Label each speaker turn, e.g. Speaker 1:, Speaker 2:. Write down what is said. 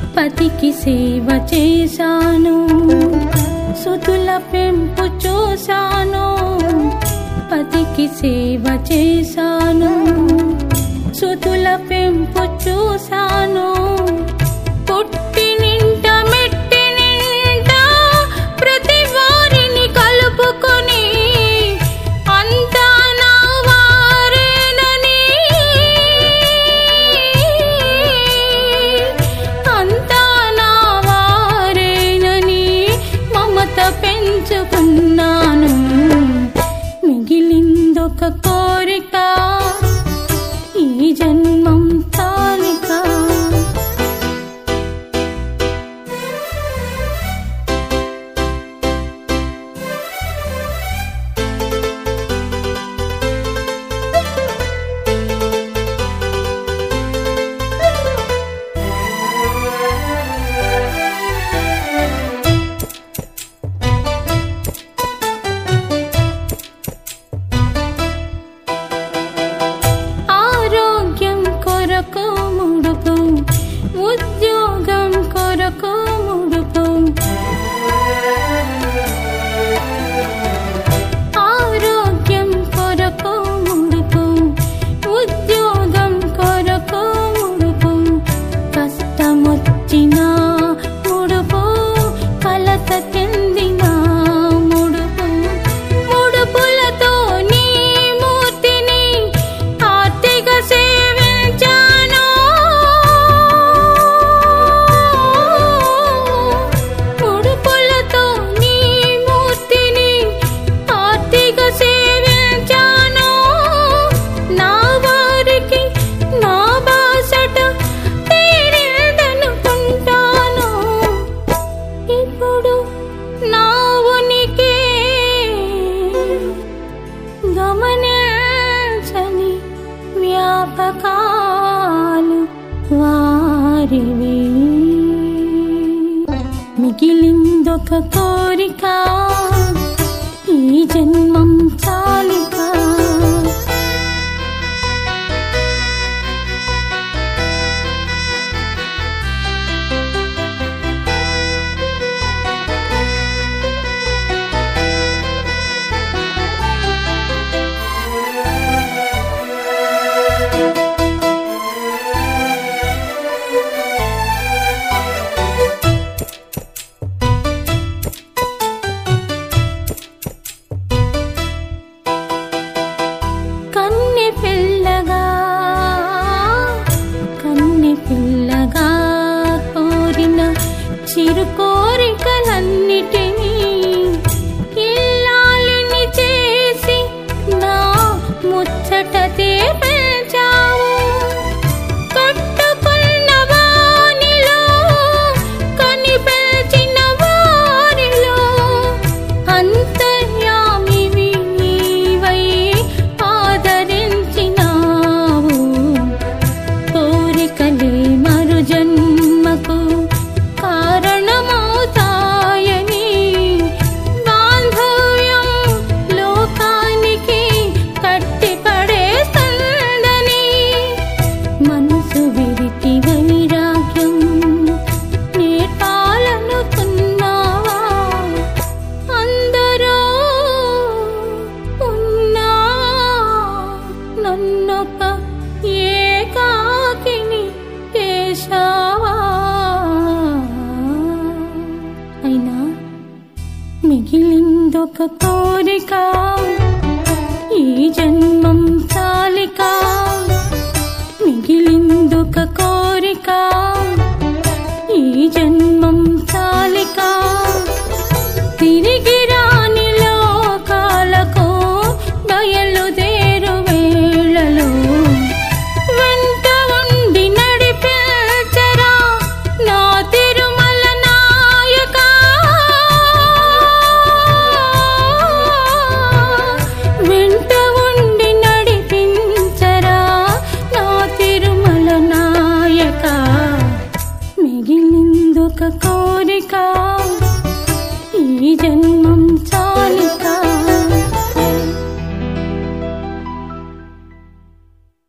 Speaker 1: పతికి సేవ చేశాను సుతుల పెంపు చూశాను పతికి సేవ చేశాను సుతుల పెంపు చూశాను పుట్టి నింట మెట్టి నింట ప్రతి వారిని కలుపుకొని అంతా నా వారేనని అంతా నా వారేనని మమత పెంచుకున్నాను మిగిలిందొక కోరిక ఈ జన్మం తాలిక ఆరోగ్యం కొరకు ముడుపు ఉద్యోగం కొరకు ముడుపు ఆరోగ్యం కొరకు ముడుపు ఉద్యోగం కొరకు ముడుపు కష్టమొచ్చిన ముడుపు కలత చెందిన ముడుపు ముడుపులతో నీ మూర్తిని ఆర్తిక సేవించాను ముడుపులతో నీ మూర్తిని ఆర్తిక సేవించాను నా వారికి నా బాసట తీరిందనుకుంటాను ఇప్పుడు నా ఉనికి గమనించని వ్యాపకాలు వారివి మిగిలిందొక కోరిక ఈ జన్మం చాలిక కన్నె పిల్లగా కన్నె పిల్లగా కోరిన చిరు కోరికలన్నిటినీ ఇల్లాలిని చేసి నా ముచ్చట తీర్చావు కట్టుకున్న వానిలో కనిపెల్చిన వారిలో అంతర్యామివి నీవై ఆదరించినావు కోరికలే మరు జన్మకు కారణమవుతాయని బాంధవ్యం లోకానికి కట్టిపడేస్తుందని మనసు విరిటి వైరాగ్యం నేర్పాలనుకున్నావా అందరూ ఉన్నా నన్నొక ఏకాకిని చేశావా అయినా మిగిలిందొక కోరిక ఈ జన్మం చాలిక మిగిలిందొక కోరిక ఈ జన్మం చాలిక తిరిగి రాని లోకాలకు బయలుదేరు వేళలో వెంట ఉండి నడిపించరా నా తిరుమల నాయక వెంట ఉండి నడిపించరా నా తిరుమల నాయక మిగిలిందొక కోరిక ఈ జన్మ